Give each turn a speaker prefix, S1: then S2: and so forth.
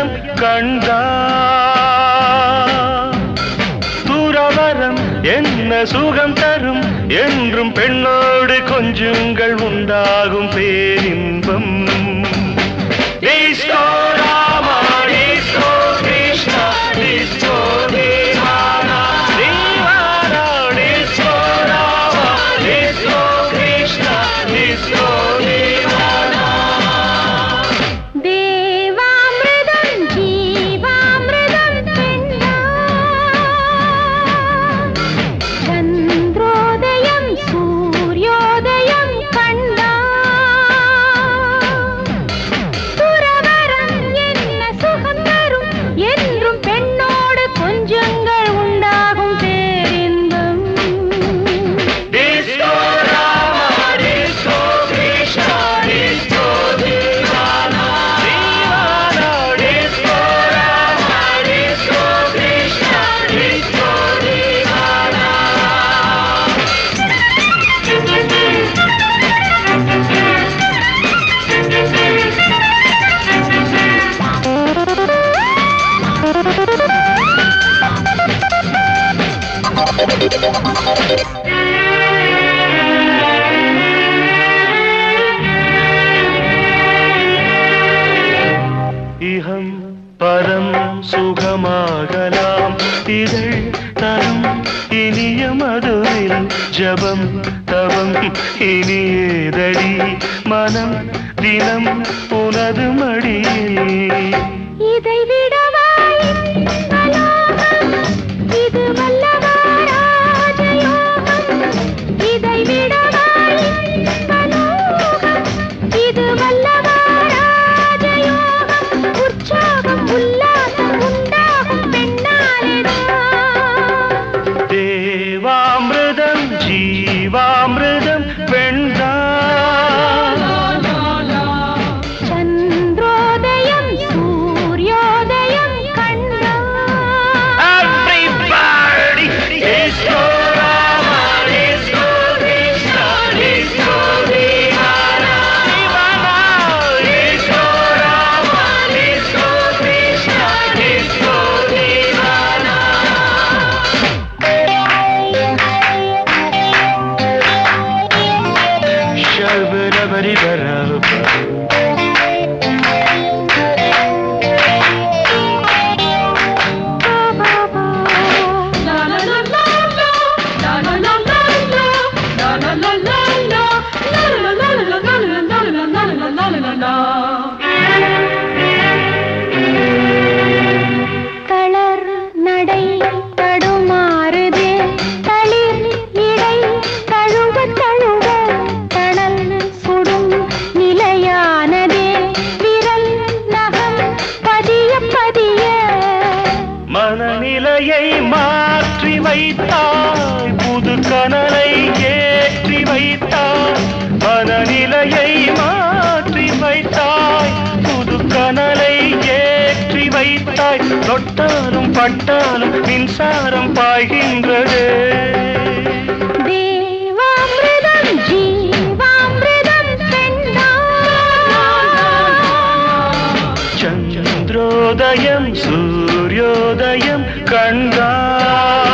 S1: கண்டா துறவரம் என்ன சுகம் தரும் என்றும் பெண்ணோடு கொஞ்சுங்கள் உண்டாகும் பேரின்பம் disco Rama disco Krishna disco தீவானா தீவானா disco Rama disco Krishna disco தீவானா
S2: தேவாமிர்தம் ஜீவாமிர்தம் பெண்ணா சந்திரோதயம் சூரியோதயம் கண்டா துறவரம் என்ன சுகம் தரும் என்றும் பெண்ணோடு கொஞ்சங்கள் உண்டாகும் பேரின்பம்
S1: disco Rama disco Krishna disco தீவானா தீவானா disco Rama disco Krishna disco தீவானா இகம் பரம் சுகமாகலாம் இதழ் தரும் இனிய மதுவில் ஜபம் தவம் இனியேதடி மனம் தினம் உனது மடியில்
S2: இதை விடவாய் அலோகம் இது வல்லவா ராஜயோகம் இதை விடவாய் அலோகம் இது வல்லவா ராஜயோகம் உற்சாகம் உல்லாசம் உண்டாகும் பெண்ணாலேதான்
S1: தேவாமிர்தம் ஜீவாமிர்தம் பெண்தான்
S2: சந்திரோதயம் சூரியோதயம் கண்டா
S1: Everybody, disco Rama, disco Krishna, disco Divana, Divana, disco Rama, disco Krishna, disco Divana. Shabba-dabba-dee-ba-da-ba.
S2: தளர் நடை தடுமாறுதே தளிர் இடை தழுவ தழுவ தணல் சுடும் நிலையானதே விரல் நகம் பதிய பதிய
S1: மனநிலையை மாற்றி வைத்தாய் புது கனலை ஏற்றி வைத்தாய் மனநிலையை மாற்றி வைத்தாய் புது கனலை ஏற்றி வைத்தாய் தொட்டாலும் பட்டாலும் மின்சாரம் பாய்கின்றது
S2: தேவாமிர்தம் ஜீவாமிர்தம் பெண்ணா
S1: சந்திரோதயம் சூரியோதயம் கண்டா